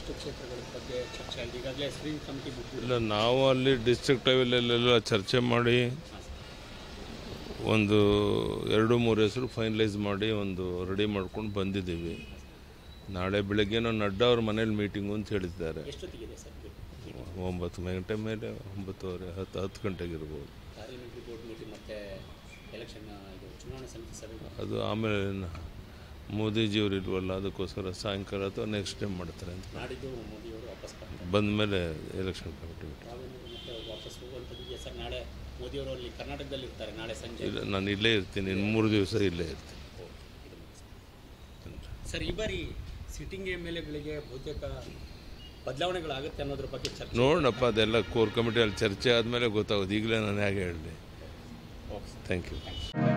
ಎಷ್ಟು ಕ್ಷೇತ್ರಗಳ ಬಗ್ಗೆ ಚರ್ಚೆ ಆಗಿದೆ ಈಗಾಗಲೇ ಸ್ಕ್ರೀನ್ ಕಮಿಟಿ ಮುಗಿದಿದೆ ಇಲ್ಲ ನಾವು ಅಲ್ಲಿ ಡಿಸ್ಟ್ರಿಕ್ಟ್ ಲೆವೆಲಲ್ಲೆಲ್ಲ ಚರ್ಚೆ ಮಾಡಿ ಒಂದು ಎರಡು ಮೂರು ಹೆಸರು ಫೈನಲೈಸ್ ಮಾಡಿ ಒಂದು ರೆಡಿ ಮಾಡ್ಕೊಂಡು ಬಂದಿದ್ದೀವಿ ನಾಳೆ ಬೆಳಗ್ಗೆನೋ ನಡ್ಡಾ ಅವ್ರ ಮನೇಲಿ ಮೀಟಿಂಗು ಅಂತ ಹೇಳಿದ್ದಾರೆ ಎಷ್ಟೊತ್ತಿಗಿದೆ ಸರ್ ಒಂಬತ್ತು ಗಂಟೆ ಮೇಲೆ ಒಂಬತ್ತುವರೆ ಹತ್ತು ಹತ್ತು ಗಂಟೆಗಿರ್ಬೋದು ಪಾರ್ಲಿಮೆಂಟ್ರಿ ಬೋರ್ಡ್ ಮೀಟಿಂಗ್ ಮತ್ತು ಎಲೆಕ್ಷನ್ ಇದು ಚುನಾವಣಾ ಸಮಿತಿ ಸಭೆ ಅದು ಆಮೇಲೆ ನ- ಮೋದಿಜಿಯವರು ಇಲ್ವಲ್ಲ ಅದಕ್ಕೋಸ್ಕರ ಸಾಯಂಕಾಲ ಅಥವಾ ನೆಕ್ಸ್ಟ್ ಟೈಮ್ ಮಾಡ್ತಾರೆ ಅಂತ ನಾಡಿದ್ದು ಮೋದಿಯವರು ವಾಪಸ್ ಬರ್ತಾರೆ ಬಂದ ಮೇಲೆ ಎಲೆಕ್ಷನ್ ಕಮಿಟಿ ನಾವೇನಾದ್ರು ಮತ್ತೆ ವಾಪಸ್ ಹೋಗುವಂಥದ್ದು ಇದೆಯಾ ಸರ್ ನಾಳೆ ಮೋದಿಯವರು ಅಲ್ಲಿ ಕರ್ನಾಟಕದಲ್ಲಿ ಇರ್ತಾರೆ ನಾಳೆ ಸಂಜೆ ಇಲ್ಲ ನಾನು ಇಲ್ಲೇ ಇರ್ತೀನಿ ಇನ್ನು ಮೂರು ದಿವಸ ಇಲ್ಲೇ ಇರ್ತೀನಿ ಸರ್ ಈ ಬಾರಿ ಸಿಟ್ಟಿಂಗ್ ಎಮ್ ಎಲ್ ಎಗಳಿಗೆ ಬಹುತೇಕ ಬದಲಾವಣೆಗಳಾಗುತ್ತೆ ಅನ್ನೋದ್ರ ಬಗ್ಗೆ ಚರ್ಚೆ ನೋಡೋಣಪ್ಪ ಅದೆಲ್ಲ ಕೋರ್ ಕಮಿಟಿಯಲ್ಲಿ ಚರ್ಚೆ ಆದಮೇಲೆ ಗೊತ್ತಾಗೋದು ಈಗಲೇ ನಾನು ಹೇಗೆ ಹೇಳಲಿ ಓಕೆ ಥ್ಯಾಂಕ್ ಯು